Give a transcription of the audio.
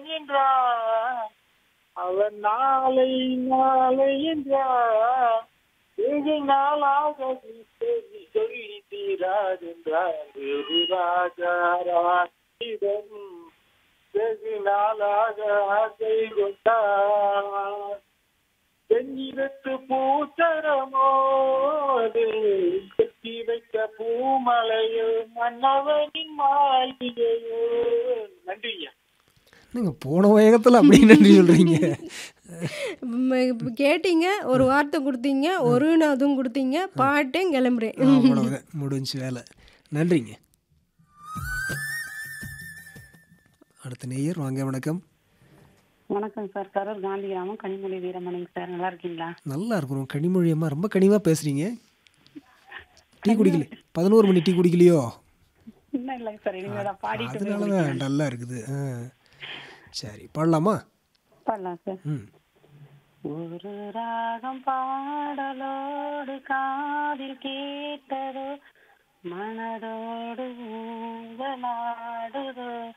என்றான் அவன் நாளை நாளை என்றான் வெகு நாளாக நீ சொல்லி சொல்லி தீராதென்றான் வெகு ராஜாராஜிடம் வெகு நாளாக ஆசை கொண்டான் செஞ்சிரத்து பூச்சரமோ அது கட்டி வைத்த பூமலையோ மன்னவனின் மாளிகையோ நன்றியா நீங்க போன வேகத்தில் அப்படி நன்றி சொல்றீங்க ம, இப்ப கேட்டீங்க ஒரு வார்த்தை கொடுத்தீங்க ஒரு அதுவும் கொடுத்தீங்க பாட்டேன் கிளம்புறேன் அவ்வளவுதான் முடிஞ்சு வேலை நன்றிங்க அடுத்த நேயர் வாங்க வணக்கம் வணக்கம் சார் கரூர் காந்தி கிராமம் கனிமொழி வீரமணிங்க சார் நல்லா இருக்கீங்களா நல்லா இருக்கிறோம் கனிமொழி அம்மா ரொம்ப கனிவா பேசுறீங்க டீ குடிக்கல பதினோரு மணி டீ குடிக்கலையோ இன்னும் இல்லைங்க சார் இனிமேல் தான் பாடிட்டு போய் அதனால தான் நல்லா இருக்குது ஆ. சரி பாடலாமா பாடலாம் சார் ம் ஒரு ராகம் பாடலோடு காதில் கேட்டதோ மனதோடு ஊஞ்சலாடுதோ